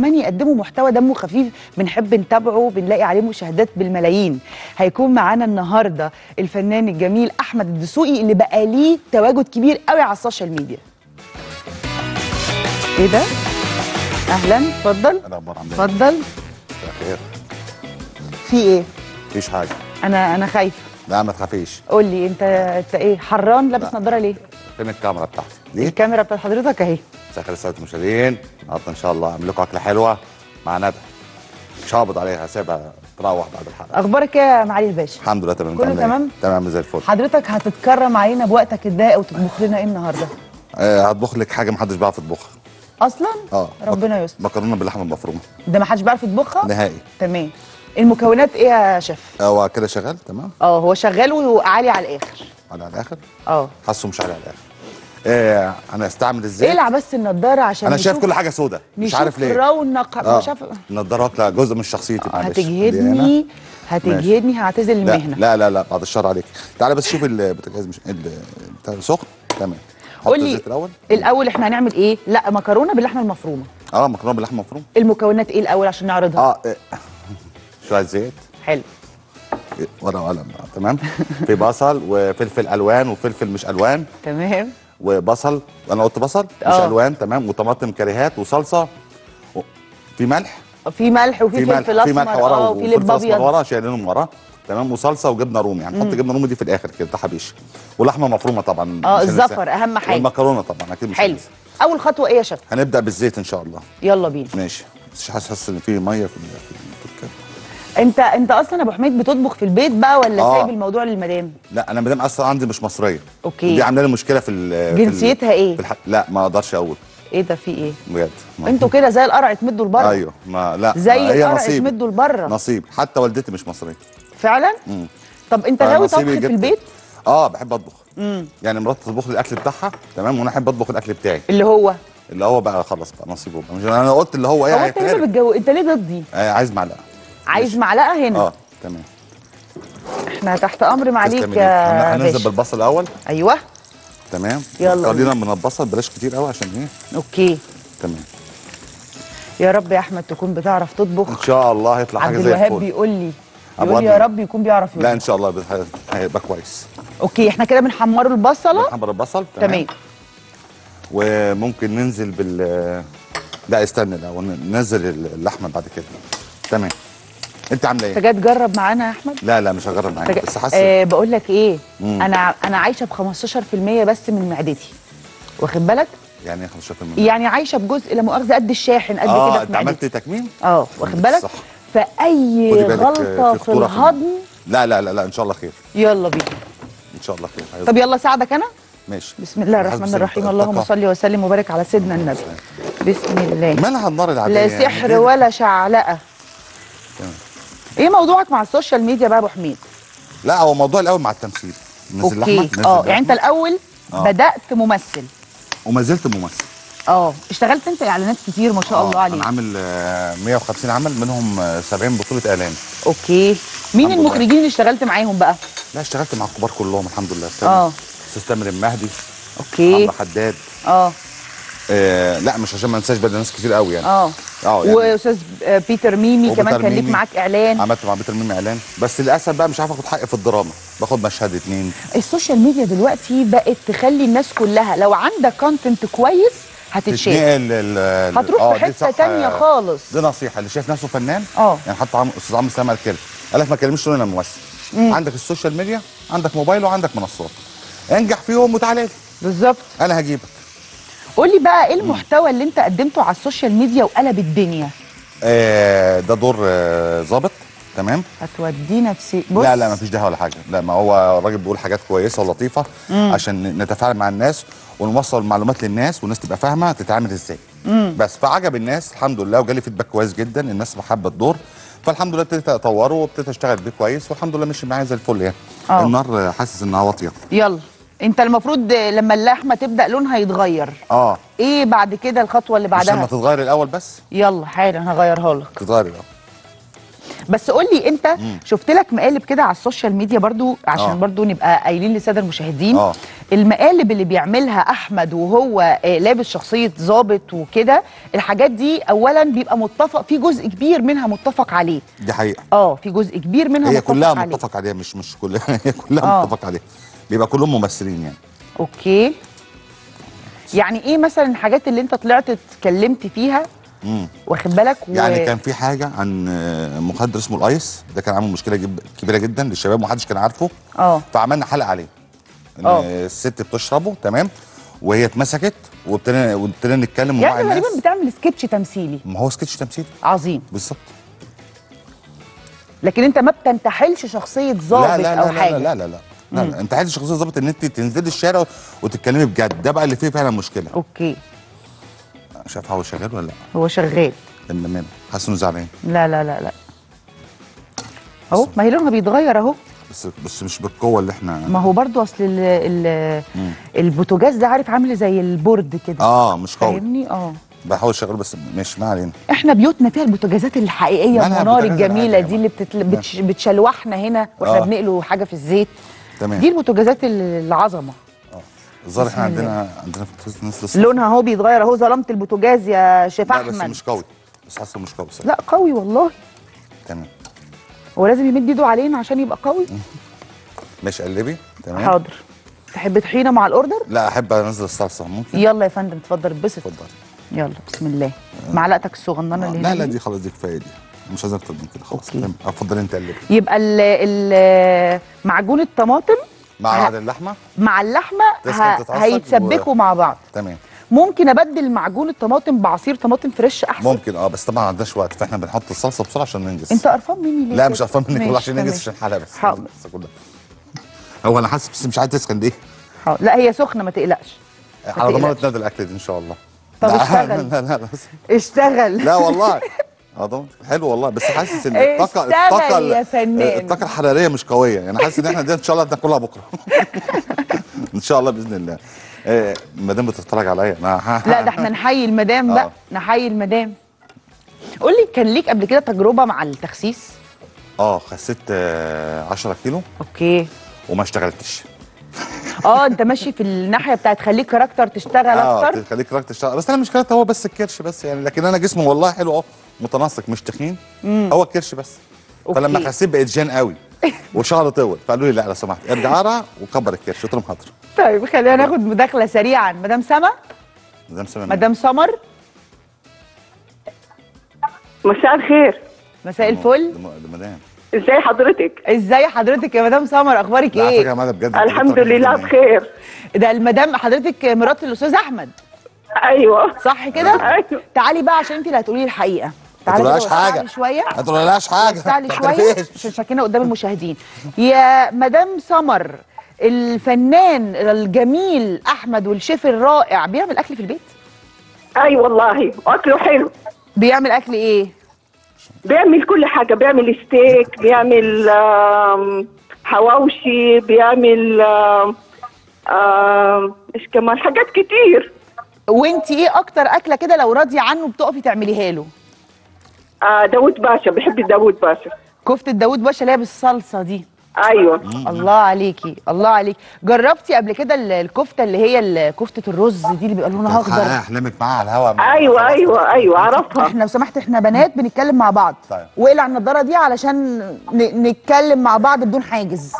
كمان يقدموا محتوى دمه خفيف بنحب نتابعه بنلاقي عليه مشاهدات بالملايين هيكون معانا النهارده الفنان الجميل احمد الدسوقي اللي بقى ليه تواجد كبير قوي على السوشيال ميديا ايه ده اهلا اتفضل الاخبار عامله اتفضل مساء خير في ايه مفيش حاجه انا انا خايفه لا ما تخافيش قول لي انت انت ايه حران لابس لا. نظاره ليه فين الكاميرا بتاعتي ليه الكاميرا بتاعت حضرتك اهي مساء خير الساده المشاهدين النهارده ان شاء الله اعمل لكم اكله حلوه مع ندى مش هقبض عليها هسيبها تروح بعد الحلقه اخبارك ايه يا معالي الباشا الحمد لله تمام كله تعمل إيه؟ تمام؟ تمام زي الفل حضرتك هتتكرم علينا بوقتك الضيق وتطبخ لنا ايه النهارده آه هطبخ لك حاجه محدش بيعرف يطبخها اصلا اه ربنا يستر مكرونه باللحمه المفرومه ده ما حدش بيعرف يطبخها نهائي تمام المكونات ايه يا شيف هو كده شغال تمام اه هو شغال وعالي على الاخر على الاخر اه حاسه مش على الاخر آه انا استعمل ازاي اقلع بس النضاره عشان انا شايف نشوف- كل حاجه سودة مش نشوف عارف ليه رونق اه مش عارف النضاره واكله جزء من شخصيتي معلش خليها هنا. هتجهدني هتجهدني هعتزل لا المهنه لا لا لا بعد الشر عليك تعالى بس شوف البوتاجاز مش ال- بتاع سخن تمام حط قول لي الزيت الاول الاول احنا هنعمل ايه لا مكرونه باللحمه المفرومه اه مكرونه باللحمه المفرومه المكونات ايه الاول عشان نعرضها اه إيه. شويه زيت حلو إيه، ورقه وقلم آه، تمام في بصل وفلفل الوان وفلفل مش الوان تمام وبصل انا قلت بصل مش آه. الوان تمام وطماطم كريهات وصلصه و- في ملح في ملح وفي في فلفل ملح في اسمر ملح ورا اه وفي لب وفلفل اسمر ابيض ورا شايلينهم ورا تمام وصلصه وجبنه رومي هنحط جبنه رومي دي في الاخر كده تحابيش ولحمه مفرومه طبعا اه مش هننساها. الزفر اهم حاجه والمكرونه طبعا اكيد مش حلو هننسى. اول خطوه ايه يا شيف هنبدا بالزيت ان شاء الله يلا بينا ماشي بس مش حاسس حاسس ان في ميه في ال- في البوتكات انت انت اصلا يا ابو حميد بتطبخ في البيت بقى ولا آه. سايب الموضوع للمدام لا انا مدام اصلا عندي مش مصريه أوكي. دي عامله لي مشكله في ال- في ال- جنسيتها إيه؟ في الح... لا ما اقدرش اقول ايه ده في ايه بجد ما- انتوا كده زي القرع تمدوا لبره ايوه ما لا زي ما هي القرع نصيب تمدوا لبره نصيب حتى والدتي مش مصريه فعلا مم. طب انت غاوي طبخ فنصيبي في جبت- البيت اه بحب اطبخ امم يعني مراتي تطبخ لي الاكل بتاعها تمام وانا احب اطبخ الاكل بتاعي اللي هو اللي هو بقى خلاص بقى نصيبه بقى مش انا قلت اللي هو ايه هو انت ليه هيتعرف. بتجو انت ليه ضدي آه عايز معلقه عايز ماشي. معلقه هنا اه تمام احنا تحت امر معاليك تسلمي يا جدا. هن- هننزل باشا بالبصل الاول ايوه تمام يلا خلينا من البصل بلاش كتير قوي عشان ايه اوكي تمام يا رب يا احمد تكون بتعرف تطبخ ان شاء الله هيطلع عبد حاجه زي الوهاب الفل بيقول لي أبو يقول لي يا عبد- رب يكون بيعرف يطبخ لا ان شاء الله بت- هيبقى كويس اوكي احنا كده بنحمروا البصله نحمر البصل تمام وممكن ننزل بال لا استنى الاول ننزل اللحمه بعد كده تمام انت عامله انت ايه؟ جاي تجرب معانا يا احمد لا لا مش هجرب معاك انت بس جا- حاسس آه بقول لك ايه مم. انا انا عايشه ب 15% بس من معدتي واخد بالك يعني ايه 15% يعني عايشه بجزء لا مؤاخذه قد الشاحن قد اه كده انت في معدتي عملت تكميم؟ اه واخد بالك صح. فاي خدي بالك، غلطه في في خطورة في الهضم لا لا لا لا ان شاء الله خير يلا بينا ان شاء الله خير هيظبط. طب يلا ساعدك انا ماشي بسم الله حسب الرحمن سن الرحيم الطاقة. اللهم صل وسلم وبارك على سيدنا النبي بسم الله مالها النار العاديه لا يعني سحر غير- ولا شعلقه تمام. ايه موضوعك مع السوشيال ميديا بقى يا ابو حميد لا هو الموضوع الاول مع التمثيل نزل اوكي لحمه نزل اه يعني انت لحمة، الاول آه. بدات ممثل وما زلت ممثل اه اشتغلت انت اعلانات كتير ما شاء الله آه، عليك انا عامل آه، 150 عمل منهم آه، 70 بطوله اعلان اوكي مين الحمد لله. المخرجين اللي اشتغلت معاهم بقى لا اشتغلت مع الكبار كلهم الحمد لله اه استاذ تامر المهدي اوكي عمرو حداد اه آه لا مش عشان ما انساش بقى ده ناس كتير قوي يعني اه اه يعني واستاذ آه، بيتر ميمي وبيتر كمان كان ليك ميمي. معاك اعلان عملت مع بيتر ميمي اعلان بس للاسف بقى مش عارف اخد حقي في الدراما باخد مشهد اتنين السوشيال ميديا دلوقتي بقت تخلي الناس كلها لو عندك كونتنت كويس هتتشاف تتنقل ال- ال- هتروح آه، في دي حته صح، تانية آه، خالص دي نصيحه اللي شايف نفسه فنان اه يعني حتى عم استاذ عمرو سلام قال كده قال لك ما تكلمش تقول انا ممثل عندك السوشيال ميديا عندك موبايل وعندك منصات انجح فيهم وتعالى لي بالظبط انا هجيبك قول لي بقى ايه المحتوى اللي انت قدمته على السوشيال ميديا وقلب الدنيا آه ده دور آه، ظابط تمام هتودينا في سي... بص لا لا ما فيش دعوه ولا حاجه لا ما هو الراجل بيقول حاجات كويسه ولطيفه عشان نتفاعل مع الناس ونوصل المعلومات للناس والناس تبقى فاهمه تتعامل ازاي بس فعجب الناس الحمد لله وجالي فيدباك كويس جدا الناس حابه الدور فالحمد لله ابتديت اطوره وابتديت اشتغل بيه كويس والحمد لله مشي معايا زي الفل يعني آه. النار حاسس انها واطيه يلا انت المفروض لما اللحمه تبدا لونها يتغير اه ايه بعد كده الخطوه اللي مش لما بعدها تتغير الاول بس يلا حالا هغيرها لك تتغير الاول بس قول لي انت شفت لك مقالب كده على السوشيال ميديا برضو عشان آه. برضو نبقى قايلين للساده المشاهدين آه. المقالب اللي بيعملها احمد وهو آه، لابس شخصيه ضابط وكده الحاجات دي اولا بيبقى متفق في جزء كبير منها متفق عليه دي حقيقه اه في جزء كبير منها هي متفق كلها عليه متفق عليها مش مش كلها هي كلها آه. متفق عليها بيبقى كلهم ممثلين يعني اوكي يعني ايه مثلا الحاجات اللي انت طلعت اتكلمت فيها مم. واخد بالك و... يعني كان في حاجه عن آه، مخدر اسمه الايس ده كان عامل مشكله جب... كبيره جدا للشباب ومحدش كان عارفه اه فعملنا حلقه عليه ان آه. الست بتشربه تمام وهي اتمسكت وابتدينا وابتدينا نتكلم ومع يعني الناس غالبا بتعمل سكتش تمثيلي ما هو سكتش تمثيل عظيم بالظبط لكن انت ما بتنتحلش شخصيه لا ضابط لا لا او لا, حاجه لا لا لا لا لا, لا. انت عايز شخصيه ظابط ان انت تنزلي الشارع وتتكلمي بجد ده بقى اللي فيه فعلا مشكله اوكي مش عارف هو شغال ولا لا هو شغال تمام حاسس انه زعلان لا لا لا لا اهو ما هي لونها بيتغير اهو بس بس مش بالقوه اللي احنا ما هو برضو اصل ال ال البوتاجاز ده عارف عامل زي البورد كده اه مش قوي فاهمني اه بحاول شغال بس مش ما علينا احنا بيوتنا فيها البوتاجازات الحقيقيه لا، لا، المنار البوتاجاز الجميله العادي دي يا اللي بتتل... بتش... بتشلوحنا هنا واحنا آه. بنقلوا حاجه في الزيت تمام دي البوتاجازات ال- العظمه الظاهر احنا بسم الله. عندنا عندنا في ناس لسه لونها اهو بيتغير اهو ظلمت البوتاجاز يا شيف لا بس احمد مش قوي بس حاسه مش قوي صراحة. لا قوي والله تمام هو لازم يمد ايده علينا عشان يبقى قوي ماشي قلبي تمام حاضر تحب طحينه مع الاوردر لا احب انزل الصلصه ممكن يلا يا فندم اتفضل اتبسط اتفضل يلا بسم الله معلقتك الصغننه اللي لا هنا لا دي. دي خلاص دي كفايه دي مش عايز اكتر من كده خلاص أوكي. تمام افضل انت قلبي يبقى ال ال معجون الطماطم مع ه- عاد اللحمه مع اللحمه تسخن ه... تتعصج هيتسبكوا و- مع بعض تمام ممكن ابدل معجون الطماطم بعصير طماطم فريش احسن ممكن اه بس طبعا ما عندناش وقت فاحنا بنحط الصلصه بسرعه عشان ننجز انت قرفان مني ليه لا كده؟ مش قرفان منك والله ماشي، عشان ننجز تمام. عشان الحلقه بس حاضر. بس كلها هو انا حاسس بس مش عايز تسخن دي حاضر. لا هي سخنه ما تقلقش على ضمانه تقلقش. نادي الاكل دي ان شاء الله طب لا اشتغل. لا لا, لا, بس اشتغل لا والله اه ضمن حلو والله بس حاسس ان الطاقه اشتغل الطاقه يا فنان. الطاقه الحراريه مش قويه يعني حاسس ان احنا دي ان شاء الله ناكلها بكره ان شاء الله باذن الله آه، المدام بتتفرج عليا انا لا ده احنا نحيي المدام بقى آه. نحيي المدام قول لي كان ليك قبل كده تجربه مع التخسيس اه خسيت آه، 10 كيلو اوكي وما اشتغلتش اه انت ماشي في الناحيه بتاعت خليك كاركتر تشتغل اه اكتر تخليك راك تشتغل بس انا مشكلتي هو بس الكرش بس يعني لكن انا جسمي والله حلو اهو متناسق مش تخين هو الكرش بس أوكي. فلما خسيت بقيت جان قوي وشعري طول فقالوا لي لا لو سمحت ارجع ارى وكبر الكرش قلت لهم حاضر طيب خلينا ناخد مداخله سريعا مدام سما مدام سلمى مدام سمر مساء الخير مساء الفل مدام ازاي حضرتك ازاي حضرتك يا مدام سمر اخبارك لا على فكره يا ايه مدام بجد الحمد لله بخير ده المدام حضرتك مرات الاستاذ احمد ايوه صح كده ايوه تعالي بقى عشان انت اللي هتقولي لي الحقيقه ما تعالي تقولهاش كده وسعلي حاجه شويه ما تقولهاش حاجه وسعلي ما شويه تعرفيش. عشان شكلنا قدام المشاهدين يا مدام سمر الفنان الجميل احمد والشيف الرائع بيعمل اكل في البيت اي والله اكله حلو بيعمل اكل ايه بيعمل كل حاجه بيعمل ستيك بيعمل آم، حواوشي بيعمل آم، آم، ايش كمان حاجات كتير وانت ايه اكتر اكله كده لو راضيه عنه بتقفي تعمليها له آه داوود باشا بحب داوود باشا كفته داوود باشا اللي هي بالصلصه دي ايوه الله عليكي الله عليك جربتي قبل كده ال- الكفته اللي هي ال- كفته الرز دي اللي بيبقى لونها تحقق اخضر احلامك معاها على الهوا ايوه ايوه ايوه عرفها احنا لو سمحت احنا بنات بنتكلم مع بعض طيب. واقلع النضاره دي علشان ن- نتكلم مع بعض بدون حاجز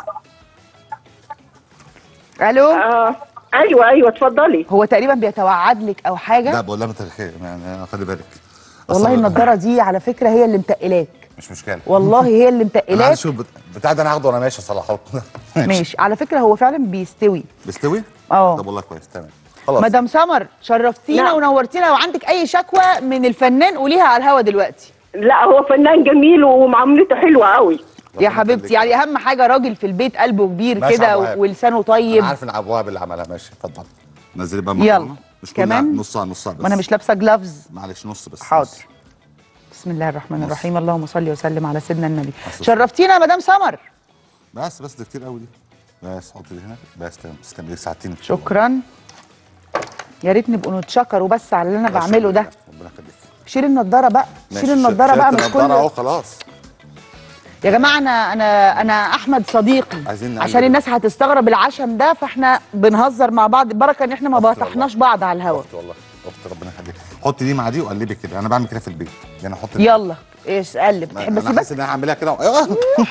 الو آه ايوه ايوه اتفضلي هو تقريبا بيتوعد لك او لا حاجه بقول لها مثل الخير يعني خلي بالك والله أصل- النضاره دي على فكره هي اللي متقلاك مش مشكله والله هي اللي انا متقلاك عايز اشوف بت- بتاع ده انا هاخده وانا ماشي اصلحه ماشي على فكره هو فعلا بيستوي بيستوي؟ اه. طب والله كويس تمام خلاص مدام سمر شرفتينا نعم. ونورتينا لو عندك اي شكوى من الفنان قوليها على الهوا دلوقتي لا هو فنان جميل ومعاملته حلوه قوي يا ربنا حبيبتي يخليك. يعني اهم حاجه راجل في البيت قلبه كبير ماشي يا كده أبو وهاب. ولسانه انا طيب عارف ان ابواب اللي عملها ماشي اتفضل نزلي بقى يلا. المكرونه مش كلها كمان؟ نصها نصها بس ما انا مش لابسه جلافز معلش نص بس حاضر نص. بسم الله الرحمن نص. الرحيم اللهم صل وسلم على سيدنا النبي نص. شرفتينا يا مدام سمر بس بس ده كتير قوي دي بس حط دي هنا بس تمام تسلمي ساعتين في الشغل. شكرا يا ريت نبقوا نتشكروا بس على اللي انا شكراً بعمله ده لله. ربنا يخليك شيل النضاره بقى ماشي، شيل النضاره بقى شلت مش النضارة اهو كل خلاص يا جماعه انا انا انا احمد صديقي عايزين نقلب. عشان الناس هتستغرب العشم ده فاحنا بنهزر مع بعض بركه ان احنا ما أختي بطحناش والله. بعض على الهوا اختي والله اختي ربنا يخليك حطي دي مع دي وقلبي كده انا بعمل كده في البيت يعني احط دي. يلا ايش قلب ما- تحب انا اسيبك حاسس ان انا هعملها كده آه.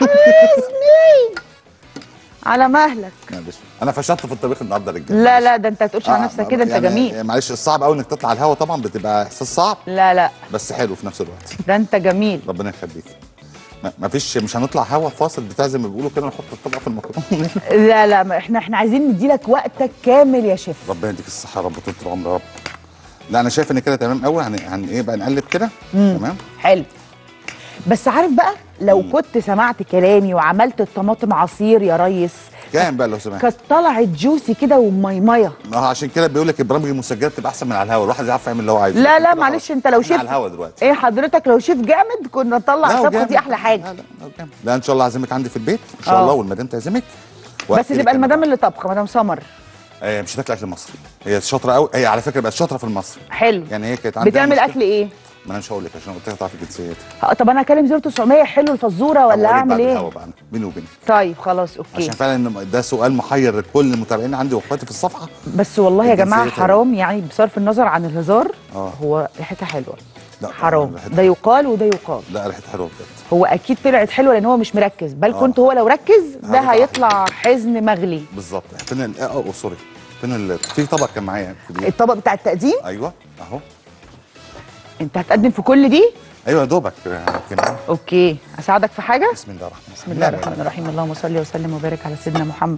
على مهلك معلش انا فشلت في الطبيخ النهارده يا رجاله لا لا ده انت تقولش على آه، نفسك كده انت يعني جميل معلش الصعب قوي انك تطلع على الهوا طبعا بتبقى احساس صعب لا لا بس حلو في نفس الوقت ده انت جميل ربنا يخليك ما- ما فيش مش هنطلع هوا فاصل بتاع زي ما بيقولوا كده نحط الطبق في الميكروفون لا لا ما احنا احنا عايزين نديلك وقتك كامل يا شيف ربنا يديك الصحه يا رب طول العمر يا رب لا انا شايف ان كده تمام قوي هن, هن ايه بقى نقلب كده تمام حلو بس عارف بقى لو كنت سمعت كلامي وعملت الطماطم عصير يا ريس كام بقى لو سمحت كانت طلعت جوسي كده وميميه ما هو عشان كده بيقول لك البرامج المسجله بتبقى احسن من على الهوا الواحد يعرف يعمل اللي هو عايزه لا لكن لا كده معلش خلاص. انت لو احنا شيف على الهوا دلوقتي ايه حضرتك لو شيف جامد كنا نطلع لا، الطبخه وجامد. دي احلى حاجه لا لا لا جامد. لا ان شاء الله اعزمك عندي في البيت ان شاء آه. الله والمدام تعزمك بس وأكلك تبقى أنا المدام بقى. اللي طبخه مدام سمر آه مش هتاكل اكل مصري هي شاطره قوي هي على فكره بقت شاطره في المصري حلو يعني هي كانت عندها بتعمل مشكلة- اكل ايه ما انا مش هقول لك عشان قلت لك تعرفي جنسيتي اه، طب انا اكلم 0900 حلو الفزوره ولا اعمل ايه بقى أنا، بيني وبينك طيب خلاص اوكي عشان فعلا إن ده سؤال محير لكل المتابعين عندي واخواتي في الصفحه بس والله يا جماعه الجنسية حرام يعني بصرف النظر عن الهزار اه. هو ريحتها حلوه لا، حرام ريحتها- ده يقال وده يقال لا ريحتها حلوه بجد هو اكيد طلعت حلوه لان هو مش مركز بل اه. كنت هو لو ركز ده هيطلع هيطلع حزن مغلي بالظبط فين ال- اه اه سوري فين ال... في طبق كان معايا في دي. الطبق بتاع التقديم ايوه اهو انت هتقدم في كل دي ايوه يا دوبك آه، كده. اوكي اساعدك في حاجه بسم الله الرحمن الرحيم بسم الله الرحمن الرحيم اللهم صل وسلم وبارك على سيدنا محمد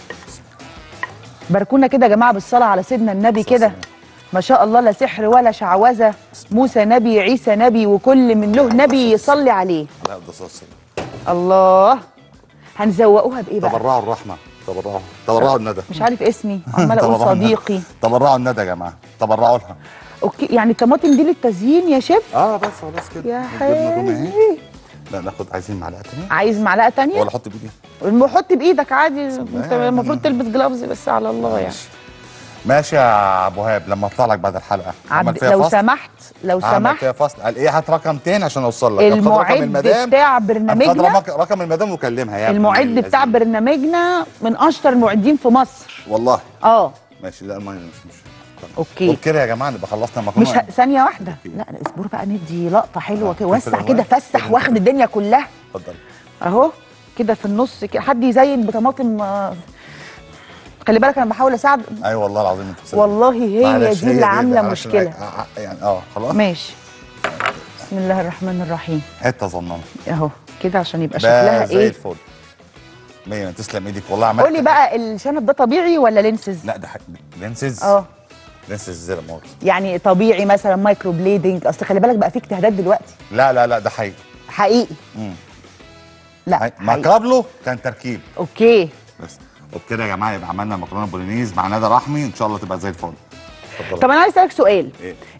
باركونا كده يا جماعه بالصلاه على سيدنا النبي صلى الله كده عليه وسلم. ما شاء الله لا سحر ولا شعوذه موسى نبي عيسى نبي وكل من له نبي يصلي عليه لا ده صوص الله هنزوقوها بايه بقى تبرعوا الرحمه تبرعوا تبرعوا الندى مش عارف اسمي عمال اقول تبرعوا الندى. صديقي تبرعوا الندى يا جماعه تبرعوا لها اوكي يعني الطماطم دي للتزيين يا شيف اه بس خلاص كده يا الجبنة الرومي اهي. حبيبي لا ناخد عايزين معلقه تانية عايز معلقه تانية ولا احط بايدي حط بايدك عادي انت الله. المفروض تلبس جلافز بس على الله يعني ماشي يا ابو هاب لما اطلع لك بعد الحلقه عمل عبد فيها لو فصل سمحت لو عمل سمحت فيها فصل قال ايه هات رقم تاني عشان اوصل لك أبقى خد رقم المعد المدام بتاع أبقى خد برنامجنا رقم- رقم المدام وكلمها يا ابن المعد اللذين. بتاع برنامجنا من اشطر المعدين في مصر والله اه ماشي لا الميه مش مش اوكي وبكده يا جماعه نبقى خلصنا المكرونه مش ه... ثانيه واحده أوكي. لا لا اصبر بقى ندي لقطه حلوه آه، كده فلفل وسع ألوان. كده فسح فلفل واخد ألوان. الدنيا كلها اتفضل اهو كده في النص كده حد يزين بطماطم آه، خلي بالك انا بحاول اساعد اي والله العظيم انت بتصدق. والله هي معلش، دي اللي عامله معلش، مشكله آه، آه، يعني اه خلاص ماشي بسم الله الرحمن الرحيم حته ظننه اهو كده عشان يبقى شكلها بقى زي ايه الفل مية تسلم ايدك والله عملت قولي بقى الشنب ده طبيعي ولا لينسز لا ده حق لينسز اه لينسز زي ما قلت يعني طبيعي مثلا مايكرو بليدنج اصل خلي بالك بقى في اجتهادات دلوقتي لا لا لا ده حقيقي حقيقي مم. لا حقيقي. ما حقيقي. قبله كان تركيب اوكي بس وبكده يا جماعه يبقى عملنا مكرونه بولينيز مع ندى رحمي ان شاء الله تبقى زي الفل اتفضل. طب انا عايز اسالك سؤال ايه